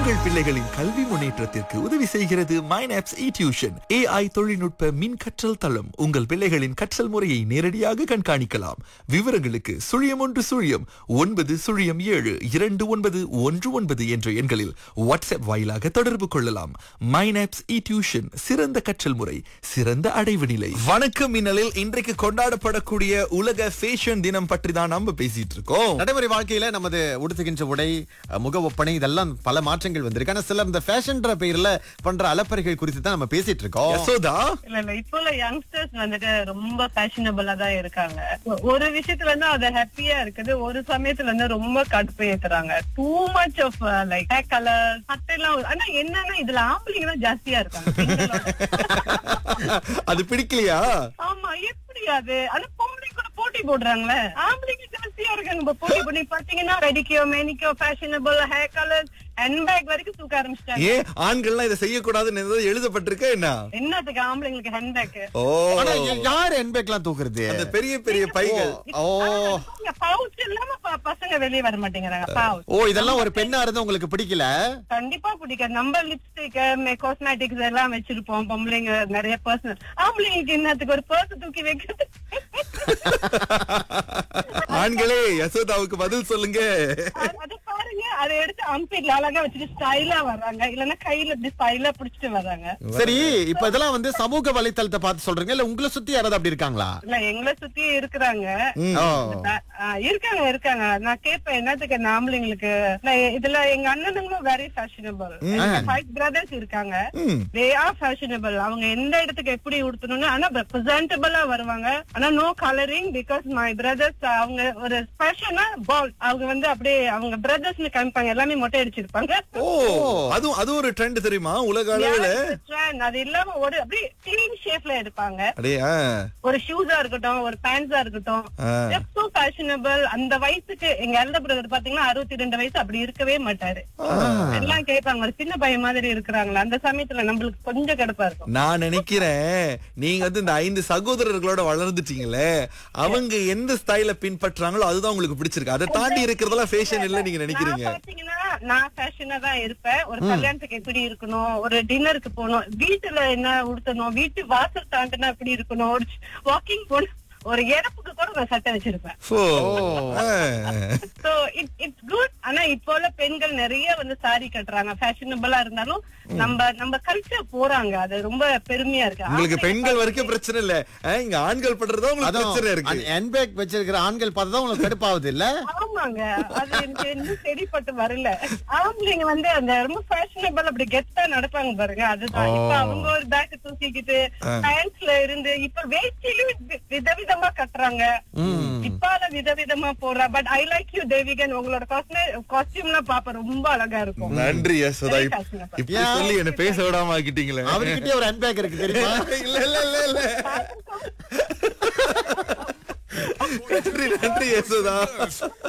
உங்கள் பிள்ளைகளின் கல்வி முன்னேற்றத்திற்கு உதவி செய்கிறது மைனாப்ஸ் இ டியூஷன் ஏஐ தொழில்நுட்ப மின் கற்றல் தளம் உங்கள் பிள்ளைகளின் கற்றல் முறையை நேரடியாக கண்காணிக்கலாம் விவரங்களுக்கு சுழியம் ஒன்று சுழியம் ஒன்பது சுழியம் ஏழு இரண்டு ஒன்பது ஒன்று ஒன்பது என்ற எண்களில் வாட்ஸ்அப் வாயிலாக தொடர்பு கொள்ளலாம் மைனாப்ஸ் இ டியூஷன் சிறந்த கற்றல் முறை சிறந்த அடைவு நிலை வணக்கம் மின்னலில் இன்றைக்கு கொண்டாடப்படக்கூடிய உலக ஃபேஷன் தினம் பற்றி தான் நம்ம பேசிட்டு இருக்கோம் நடைமுறை வாழ்க்கையில நமது உடுத்துகின்ற உடை அஹ், முக ஒப்பனை இதெல்லாம் பல மாற்றங்கள் வந்திருக்கு ஆனா சில இந்த ஃபேஷன்ற பெயர்ல பண்ற அலப்பறைகள் குறித்து தான் நம்ம பேசிட்டு இருக்கோம் யசோதா இல்ல இல்ல இப்போ உள்ள யங்ஸ்டர்ஸ் வந்துட்டு ரொம்ப ஃபேஷனபிளா தான் இருக்காங்க ஒரு விஷயத்துல வந்து அது ஹாப்பியா இருக்குது ஒரு சமயத்துல வந்து ரொம்ப கடுப்பு ஏத்துறாங்க too much of like hair colour சட்டையெல்லாம் ஆனா என்னன்னா இதுல ஆம்பளைங்க தான் ஜாஸ்தியா இருக்காங்க பெண்களோட. அது பிடிக்கலையா ஆமா எப்படி அது ஆனா பொம்பளைங்க கூட போட்டி போடுறாங்களே ஆம்பளைங்க ஜாஸ்தியா இருக்காங்க இப்ப போட்டி பண்ணி பாத்தீங்கன்னா ரெடிக்கோ மேனிக்கோ fashionable hair colour handbag வரைக்கும் தூக்க ஆரம்பிச்சிட்டாங்க ஏன் ஆண்கள்லாம் இதை செய்யக்கூடாதுன்னு ஏதாவது எழுதப்பட்டிருக்க என்ன என்னத்துக்கு ஆம்பளைங்களுக்கு ஹேண்ட் பேக் ஓ ஆனா யா- யார் என்பேக்லாம் தூக்குறது அந்த பெரிய பெரிய பைகள் ஓ பவுச் இல்லாம ப- பசங்க வெளியே வர மாட்டேங்கிறாங்க பவுச் ஓ இதெல்லாம் ஒரு பெண்ணா இருந்தா உங்களுக்கு பிடிக்கல கண்டிப்பா பிடிக்கும் நம்ம லிப்ஸ்டிக் காஸ்மெட்டிக்ஸ் எல்லாம் வச்சிருப்போம் பொம்பளைங்க நிறைய பர்சனல் ஆம்பளைங்களுக்கு என்னத்துக்கு ஒரு பர்ஸ் தூக்கி வைக்கிறது ஆண்களே யசோதாவுக்கு பதில் சொல்லுங்க அது- அது பாருங்க அதை எடுத்து அம்பிட்ல அழகா வச்சுட்டு ஸ்டைலா வர்றாங்க இல்லன்னா கையில இப்படி ஸ்டைலா புடிச்சிட்டு வர்றாங்க சரி இப்ப இதெல்லாம் வந்து சமூக வலைத்தளத்தை பார்த்து சொல்றீங்க இல்ல உங்களை சுத்தி யாராவது அப்படி இருக்காங்களா இல்ல எங்களை சுத்தி இருக்கிறாங்க ஓ ஆ, இருக்காங்க இருக்காங்க நான் கேட்பேன் என்னத்துக்கு இந்த ஆம்பளைங்களுக்கு இல்ல, இதுல எங்க அண்ணனுங்களும் வெரி ஃபேஷனபிள் ஃபைவ் பிரதர்ஸ் இருக்காங்க ம். தே ஆர் ஃபேஷனபிள் அவங்க எந்த இடத்துக்கு எப்படி உடுத்தணும்னு ஆனா பிரசன்டபிளா வருவாங்க ஆனா no colouring because my brothers அவங்க ஒரு ஸ்பெஷலா பால் அவங்க வந்து அப்படியே அவங்க பிரதர்ஸ்னு காமிப்பாங்க எல்லாமே மொட்டை அடிச்சிருப்பாங்க ஓ அதுவும் அது ஒரு ட்ரெண்ட் தெரியுமா உலக அளவுல Yeah, it's a trend. அது இல்லாம ஒரு அப்படியே கிளீன் ஷேப்ல எடுப்பாங்க அடே ஆ. ஒரு ஷூஸா இருக்கட்டும் ஒரு பேண்ட்ஸா இருக்கட்டும் ஆ. சோ ஃபேஷனபிள் அந்த வயசுக்கு எங்க எல்டர் பிரதர் பாத்தீங்கன்னா அறுபத்தி ரெண்டு வயசு அப்படி இருக்கவே மாட்டாரு எல்லாம் கேட்பாங்க ஒரு சின்ன பையன் மாதிரி இருக்கிறாங்களா அந்த சமயத்துல நம்மளுக்கு கொஞ்சம் கடுப்பா இருக்கும் நான் நினைக்கிறேன் நீங்க வந்து இந்த ஐந்து சகோதரர்களோட வளர்ந்துட்டீங்களே அவங்க எந்த ஸ்டைல பின்பற்றாங்களோ அதுதான் உங்களுக்கு பிடிச்சிருக்கு அதை தாண்டி இருக்கிறதெல்லாம் ஃபேஷன் இல்ல நீங்க நினைக்கிறீங்க நான் பாத்தீங்கன்னா நான் ஃபேஷனா தான் இருப்பேன் ஒரு கல்யாணத்துக்கு எப்படி இருக்கணும் ஒரு டின்னருக்கு போகணும் வீட்டுல என்ன உடுத்தணும் வீட்டு வாசல் தாண்டினா எப்படி இருக்கணும் ஒரு வாக்கிங் போகணும் ஒரு இறப்புக்கு கூட நான் சட்டை வச்சிருப்பேன் ஓ. ஆ. சோ இட் இட்ஸ் குட் ஆனா இப்போ உள்ள பெண்கள் நிறைய வந்து சாரி கட்டுறாங்க ஃபேஷனபிளா இருந்தாலும் நம்ம நம்ம கல்ச்சர் போறாங்க அது ரொம்ப பெருமையா இருக்கு உங்களுக்கு ஆம்பளைங்க பெண்கள் வரைக்கும் பிரச்சனை இல்ல ஆ, இங்க ஆண்கள் பண்றதா உங்களுக்கு பிரச்சனை இருக்கு அதுவும் என்பேக் வச்சிருக்கிற ஆண்கள் பார்த்தா தான் உங்களுக்கு கடுப்பாகுது இல்ல ஆமாங்க அது எனக்கு இன்னும் சரிப்பட்டு வரல ஆம்பளைங்க வந்து அந்த ரொம்ப ஃபேஷனபிள் அப்படி கெத்தா நடப்பாங்க பாருங்க அதுதான் இப்ப அவங்க ஒரு பேக் தூக்கிக்கிட்டு பேண்ட்ஸ்ல இருந்து இப்ப வேஷ்டியிலும் வி- விதவிதமா கட்டுறாங்க இப்பால விதவிதமா போடுறா பட் ஐ லைக் யூ தேவிகன் உங்களோட காஸ்டியூம்லாம் பாப்ப ரொம்ப அழகா இருக்கும் நன்றி யசோதா Very இப்- fashionable. இப்படி சொல்லி என்ன பேச விடாம ஆக்கிட்டீங்களே அவர்கிட்டயே ஒரு என்பேக் இருக்கு தெரியுமா இல்ல இல்ல இல்ல இல்ல நன்றி நன்றி யசோதா